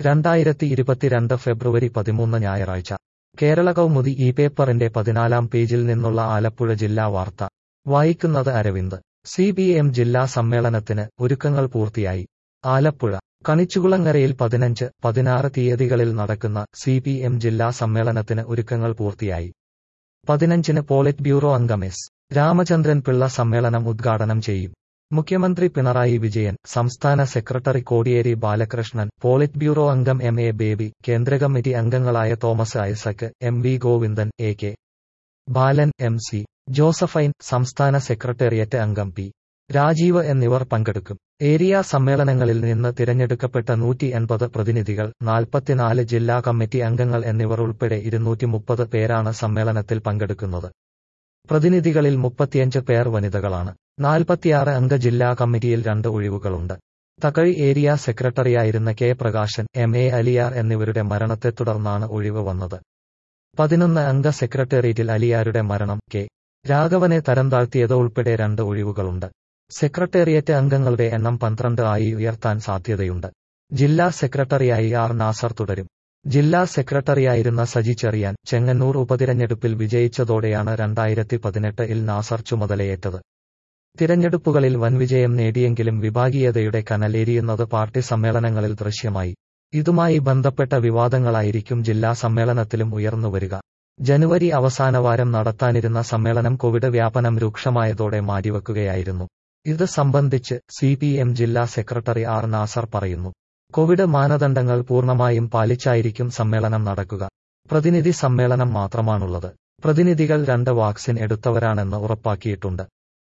രണ്ടായിരത്തി ഇരുപത്തിരണ്ട് ഫെബ്രുവരി പതിമൂന്ന് ഞായറാഴ്ച കേരള കൗമുദി ഈ പേപ്പറിന്റെ പതിനാലാം പേജിൽ നിന്നുള്ള ആലപ്പുഴ ജില്ലാ വാർത്ത വായിക്കുന്നത് അരവിന്ദ് സി പി എം ജില്ലാ സമ്മേളനത്തിന് ഒരുക്കങ്ങൾ പൂർത്തിയായി ആലപ്പുഴ കണിച്ചുകുളങ്ങരയിൽ പതിനഞ്ച് പതിനാറ് തീയതികളിൽ നടക്കുന്ന സി പി എം ജില്ലാ സമ്മേളനത്തിന് ഒരുക്കങ്ങൾ പൂർത്തിയായി പതിനഞ്ചിന് പോളിറ്റ് ബ്യൂറോ അംഗം എസ് രാമചന്ദ്രൻ പിള്ള സമ്മേളനം ഉദ്ഘാടനം ചെയ്യും മുഖ്യമന്ത്രി പിണറായി വിജയൻ സംസ്ഥാന secretary Kodiyeri Balakrishnan polit bureau അംഗം എം എ ബേബി കേന്ദ്ര കമ്മിറ്റി അംഗങ്ങളായ Thomas Isaac M V Govindan A K Balan M C Josephine സംസ്ഥാന സെക്രട്ടേറിയറ്റ് അംഗം പി രാജീവ് എന്നിവർ പങ്കെടുക്കും ഏരിയ സമ്മേളനങ്ങളിൽ നിന്ന് തിരഞ്ഞെടുക്കപ്പെട്ട നൂറ്റി എൺപത് പ്രതിനിധികൾ നാൽപ്പത്തിനാല് ജില്ലാ കമ്മിറ്റി അംഗങ്ങൾ എന്നിവർ ഉൾപ്പെടെ ഇരുന്നൂറ്റി മുപ്പത് പേരാണ് സമ്മേളനത്തിൽ പങ്കെടുക്കുന്നത് പ്രതിനിധികളിൽ മുപ്പത്തിയഞ്ച് പേർ വനിതകളാണ് നാൽപ്പത്തിയാറ് അംഗ ജില്ലാ കമ്മിറ്റിയിൽ രണ്ട് ഒഴിവുകളുണ്ട് തകഴി ഏരിയ സെക്രട്ടറിയായിരുന്ന K Prakashan M A Aliyar എന്നിവരുടെ മരണത്തെ തുടർന്നാണ് ഒഴിവ് വന്നത് പതിനൊന്ന് അംഗ സെക്രട്ടേറിയറ്റിൽ അലിയാരുടെ മരണം കെ രാഘവനെ തരം താഴ്ത്തിയത് ഉൾപ്പെടെ രണ്ട് ഒഴിവുകളുണ്ട് സെക്രട്ടേറിയറ്റ് അംഗങ്ങളുടെ എണ്ണം പന്ത്രണ്ട് ആയി ഉയർത്താൻ സാധ്യതയുണ്ട് ജില്ലാ സെക്രട്ടറിയായി ആർ നാസർ തുടരും ജില്ലാ സെക്രട്ടറിയായിരുന്ന സജി ചെറിയാൻ ചെങ്ങന്നൂർ ഉപതിരഞ്ഞെടുപ്പിൽ വിജയിച്ചതോടെയാണ് രണ്ടായിരത്തി പതിനെട്ടിൽ നാസർ ചുമതലയേറ്റത് തിരഞ്ഞെടുപ്പുകളിൽ വൻവിജയം നേടിയെങ്കിലും വിഭാഗീയതയുടെ കനലേരിയുന്നത് പാർട്ടി സമ്മേളനങ്ങളിൽ ദൃശ്യമായി ഇതുമായി ബന്ധപ്പെട്ട വിവാദങ്ങളായിരിക്കും ജില്ലാ സമ്മേളനത്തിലും ഉയർന്നുവരിക ജനുവരി അവസാനവാരം നടത്താനിരുന്ന സമ്മേളനം കോവിഡ് വ്യാപനം രൂക്ഷമായതോടെ മാറ്റിവെക്കുകയായിരുന്നു ഇത് സംബന്ധിച്ച് സി പി എം ജില്ലാ സെക്രട്ടറി ആർ നാസർ പറയുന്നു കോവിഡ് മാനദണ്ഡങ്ങൾ പൂർണ്ണമായും പാലിച്ചായിരിക്കും സമ്മേളനം നടക്കുക പ്രതിനിധി സമ്മേളനം മാത്രമാണുള്ളത് പ്രതിനിധികൾ രണ്ട് വാക്സിൻ എടുത്തവരാണെന്ന് ഉറപ്പാക്കിയിട്ടുണ്ട്